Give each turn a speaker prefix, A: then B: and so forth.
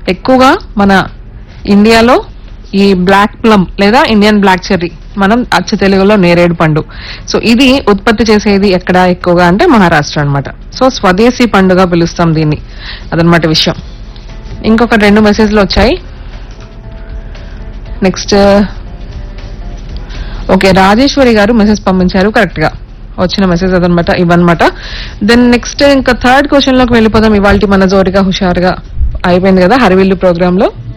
A: ఎక్కువగా మన ఇండియాలో ఈ బ్లాక్ ప్లమ్ లేదా ఇండియన్ బ్లాక్ చెర్రీ మనం అచ్చ తెలుగులో నేరేడు పండు సో ఇది ఉత్పత్తి చేసేది ఎక్కడ ఎక్కువగా అంటే మహారాష్ట్ర అన్నమాట సో స్వదేశీ పండుగ పిలుస్తాం దీన్ని అదనమాట విషయం ఇంకొక రెండు మెసేజ్లు వచ్చాయి నెక్స్ట్ ఓకే రాజేశ్వరి గారు మెసేజ్ పంపించారు కరెక్ట్ గా వచ్చిన మెసేజ్ అదనమాట ఇవన్నమాట దెన్ నెక్స్ట్ ఇంకా థర్డ్ క్వశ్చన్ లోకి వెళ్ళిపోదాం ఇవాళ మన జోరుగా హుషారుగా అయిపోయింది కదా హరివిల్లు ప్రోగ్రామ్ లో